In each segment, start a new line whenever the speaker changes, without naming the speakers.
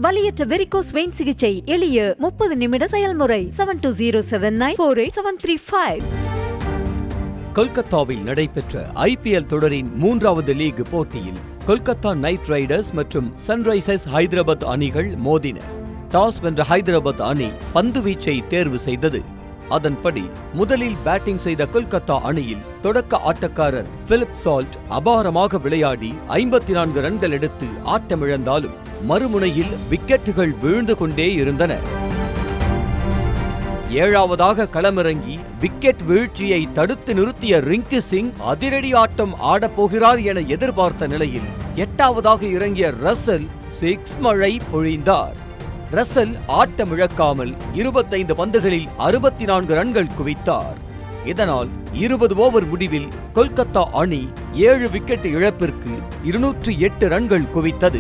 வலியற்ற varicose vein சிகிச்சை எளிய முப்பது நிமிட செயல்முறை seven two zero seven nine four eight seven three five
கொல்கத்தாவில் நடைபெற்ற ஐபிஎல் தொடரின் மூன்றாவது லீக் போட்டியில் கொல்கத்தா நைட் ரைடர்ஸ் மற்றும் சன்ரைசர்ஸ் ஹைதராபாத் அணிகள் மோதின டாஸ் வென்ற ஹைதராபாத் அணி பந்து வீச்சை தேர்வு செய்தது அதன்படி முதலில் பேட்டிங் செய்த கொல்கத்தா அணியில் தொடக்க ஆட்டக்காரர் பிலிப் சால்ட் அபாரமாக விளையாடி ஐம்பத்தி நான்கு ரன்கள் எடுத்து ஆட்டமிழந்தாலும் மறுமுனையில் விக்கெட்டுகள் வீழ்ந்து கொண்டே இருந்தன ஏழாவதாக களமிறங்கி விக்கெட் வீழ்ச்சியை தடுத்து நிறுத்திய ரிங்கு சிங் அதிரடி ஆட்டம் ஆடப்போகிறார் என எதிர்பார்த்த நிலையில் எட்டாவதாக இறங்கிய ரசல் சிக்ஸ் மழை பொழிந்தார் ரசல் ஆட்டமிழக்காமல் இருபத்தைந்து பந்துகளில் அறுபத்தி நான்கு ரன்கள் குவித்தார் இதனால் இருபது ஓவர் முடிவில் கொல்கத்தா அணி ஏழு விக்கெட் இழப்பிற்கு இருநூற்று எட்டு ரன்கள் குவித்தது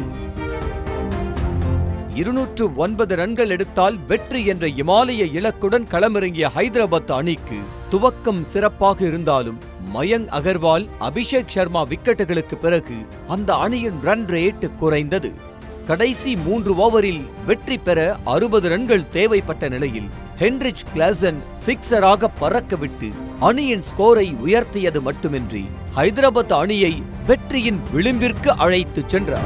இருநூற்று ஒன்பது ரன்கள் எடுத்தால் வெற்றி என்ற இமாலய இலக்குடன் களமிறங்கிய ஹைதராபாத் அணிக்கு துவக்கம் சிறப்பாக இருந்தாலும் மயங்க் அகர்வால் அபிஷேக் சர்மா விக்கெட்டுகளுக்கு பிறகு அந்த அணியின் ரன் ரேட் குறைந்தது கடைசி மூன்று ஓவரில் வெற்றி பெற அறுபது ரன்கள் தேவைப்பட்ட நிலையில் ஹென்ரிச் கிளாசன் சிக்ஸராக பறக்கவிட்டு அணியின் ஸ்கோரை உயர்த்தியது மட்டுமின்றி ஹைதராபாத் அணியை வெற்றியின் விளிம்பிற்கு அழைத்துச் சென்றார்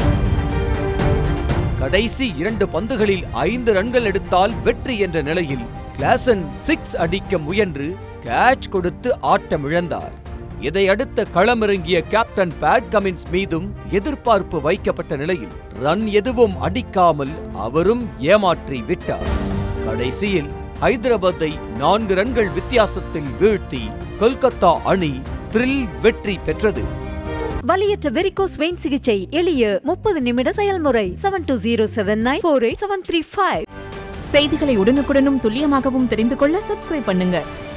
கடைசி இரண்டு பந்துகளில் ஐந்து ரன்கள் எடுத்தால் வெற்றி என்ற நிலையில் கிளாசன் சிக்ஸ் அடிக்க முயன்று கேட்ச் கொடுத்து ஆட்டமிழந்தார் இதையடுத்த களமிறங்கிய கேப்டன் பேட் கமின்ஸ் மீதும் எதிர்பார்ப்பு வைக்கப்பட்ட நிலையில் ரன் எதுவும் அடிக்காமல் அவரும் ஏமாற்றி விட்டார் கடைசியில் ஹைதராபாத்தை நான்கு ரன்கள் வித்தியாசத்தில் வீழ்த்தி கொல்கத்தா அணி த்ரில் வெற்றி பெற்றது
வலியற்ற வெரிகோஸ் வெயின் சிகிச்சை எளிய முப்பது நிமிட செயல்முறை seven two zero seven nine four eight seven three five
செய்திகளை உடனுக்குடனும் துல்லியமாகவும் தெரிந்து கொள்ள சப்ஸ்கிரைப் பண்ணுங்க